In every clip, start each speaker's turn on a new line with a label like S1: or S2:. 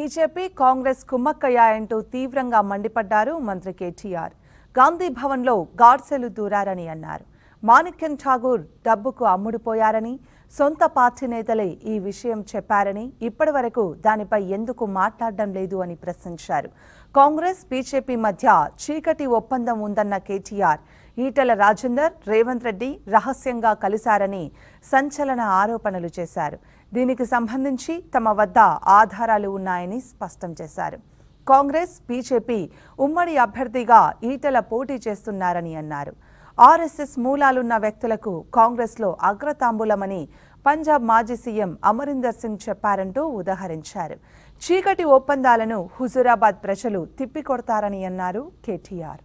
S1: BJP Congress కుమ్మక్కయ్యాయంటూ తీవ్రంగా మండిపడ్డారు మంత్రి కేటీఆర్ గాంధీ భవన్లో గాడ్సెలు దూరారని అన్నారు మాణిక్యం ఠాగూర్ డబ్బుకు అమ్ముడుపోయారని సొంత పార్టీ నేతలే ఈ విషయం చెప్పారని ఇప్పటి వరకు దానిపై ఎందుకు మాట్లాడడం లేదు అని ప్రశ్నించారు కాంగ్రెస్ బీజేపీ మధ్య చీకటి ఒప్పందం ఉందన్న కేటీఆర్ ఈటెల రాజేందర్ రేవంత్ రెడ్డి రహస్యంగా కలిశారని సంచలన ఆరోపణలు చేశారు దీనికి సంబంధించి తమ వద్ద ఆధారాలు ఉన్నాయని స్పష్టం చేశారు కాంగ్రెస్ బీజేపీ ఉమ్మడి అభ్యర్థిగా ఈటెల పోటీ చేస్తున్నారని అన్నారు ఆర్ఎస్ఎస్ మూలాలున్న వ్యక్తులకు కాంగ్రెస్లో అగ్రతాంబూలమని పంజాబ్ మాజీ సీఎం అమరీందర్ సింగ్ చెప్పారంటూ ఉదహరించారు చీకటి ఒప్పందాలను హుజూరాబాద్ ప్రజలు తిప్పికొడతారని అన్నారు కేటీఆర్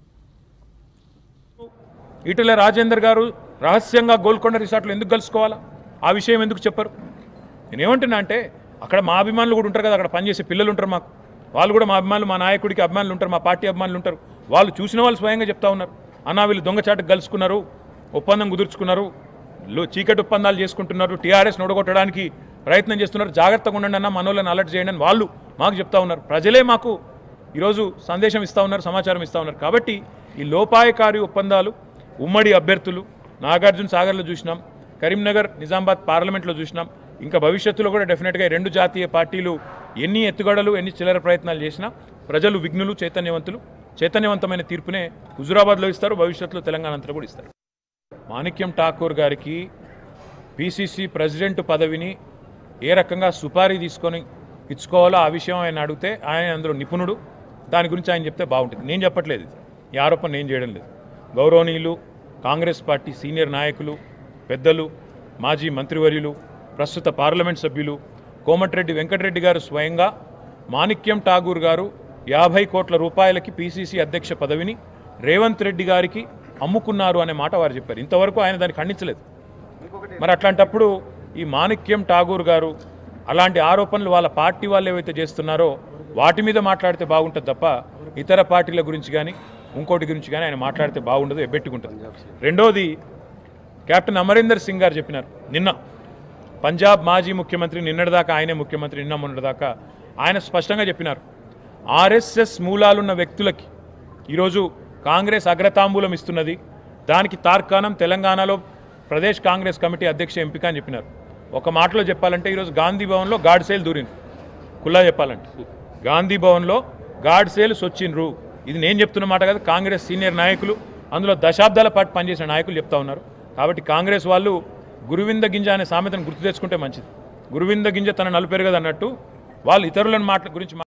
S2: ఈటెల రాజేందర్ గారు రహస్యంగా గోల్కొండ రిసార్ట్లో ఎందుకు కలుసుకోవాలా ఆ విషయం ఎందుకు చెప్పరు నేనేమంటున్నా అంటే అక్కడ మా అభిమానులు కూడా ఉంటారు కదా అక్కడ పనిచేసే పిల్లలు ఉంటారు మాకు వాళ్ళు కూడా మా అభిమానులు మా నాయకుడికి అభిమానులు ఉంటారు మా పార్టీ అభిమానులు ఉంటారు వాళ్ళు చూసిన వాళ్ళు స్వయంగా చెప్తా ఉన్నారు అన్నా వీళ్ళు దొంగచాటుకు కలుసుకున్నారు ఒప్పందం కుదుర్చుకున్నారు లో చీకటి ఒప్పందాలు చేసుకుంటున్నారు టీఆర్ఎస్ నొడగొట్టడానికి ప్రయత్నం చేస్తున్నారు జాగ్రత్తగా ఉండండి అన్న మనోళ్ళని అలర్ట్ చేయండి అని వాళ్ళు మాకు చెప్తా ఉన్నారు ప్రజలే మాకు ఈరోజు సందేశం ఇస్తూ ఉన్నారు సమాచారం ఇస్తూ ఉన్నారు కాబట్టి ఈ లోపాయకారి ఒప్పందాలు ఉమ్మడి అభ్యర్థులు నాగార్జున సాగర్లో చూసినాం కరీంనగర్ నిజామాబాద్ పార్లమెంట్లో చూసినాం ఇంకా భవిష్యత్తులో కూడా డెఫినెట్గా ఈ రెండు జాతీయ పార్టీలు ఎన్ని ఎత్తుగడలు ఎన్ని చిల్లర ప్రయత్నాలు చేసినా ప్రజలు విఘ్నులు చైతన్యవంతులు చైతన్యవంతమైన తీర్పునే హుజురాబాద్లో ఇస్తారు భవిష్యత్తులో తెలంగాణ అంతా కూడా ఇస్తారు మాణిక్యం ఠాకూర్ గారికి పిసిసి ప్రెసిడెంట్ పదవిని ఏ రకంగా సుపారీ తీసుకొని ఇచ్చుకోవాలో ఆ విషయం ఆయన అడిగితే ఆయన అందులో నిపుణుడు దాని గురించి ఆయన చెప్తే బాగుంటుంది నేను చెప్పట్లేదు ఇది. ఈ ఆరోపణ నేను చేయడం లేదు గౌరవనీయులు కాంగ్రెస్ పార్టీ సీనియర్ నాయకులు పెద్దలు మాజీ మంత్రివర్యులు ప్రస్తుత పార్లమెంట్ సభ్యులు కోమటిరెడ్డి వెంకటరెడ్డి గారు స్వయంగా మాణిక్యం ఠాగూర్ గారు యాభై కోట్ల రూపాయలకి పిసిసి అధ్యక్ష పదవిని రేవంత్ రెడ్డి గారికి అమ్ముకున్నారు అనే మాట వారు చెప్పారు ఇంతవరకు ఆయన దాన్ని ఖండించలేదు మరి అట్లాంటప్పుడు ఈ మాణిక్యం ఠాగూర్ గారు అలాంటి ఆరోపణలు వాళ్ళ పార్టీ వాళ్ళు ఏవైతే చేస్తున్నారో వాటి మీద మాట్లాడితే బాగుంటుంది తప్ప ఇతర పార్టీల గురించి కానీ ఇంకోటి గురించి కానీ ఆయన మాట్లాడితే బాగుండదు ఎబ్బెట్టుకుంటుంది రెండోది కెప్టెన్ అమరీందర్ సింగ్ గారు చెప్పినారు నిన్న పంజాబ్ మాజీ ముఖ్యమంత్రి నిన్నటిదాకా ఆయనే ముఖ్యమంత్రి నిన్న మొన్నటిదాకా ఆయన స్పష్టంగా చెప్పినారు ఆర్ఎస్ఎస్ మూలాలున్న వ్యక్తులకి ఈరోజు కాంగ్రెస్ అగ్రతాంబూలం ఇస్తున్నది దానికి తార్కాణం తెలంగాణలో ప్రదేశ్ కాంగ్రెస్ కమిటీ అధ్యక్ష ఎంపిక అని చెప్పినారు ఒక మాటలో చెప్పాలంటే ఈరోజు గాంధీ భవన్లో గాడ్ సేల్ దూరింది కుల్లా చెప్పాలంటే గాంధీ భవన్లో గాడ్ సేల్ సొచ్చిండ్రు ఇది నేను చెప్తున్న మాట కాదు కాంగ్రెస్ సీనియర్ నాయకులు అందులో దశాబ్దాల పాటు పనిచేసిన నాయకులు చెప్తా ఉన్నారు కాబట్టి కాంగ్రెస్ వాళ్ళు గురువింద గింజ అనే సామెతను గుర్తు తెచ్చుకుంటే మంచిది గురువింద గింజ తన నలుపెరగదు అన్నట్టు వాళ్ళు ఇతరులను మాట గురించి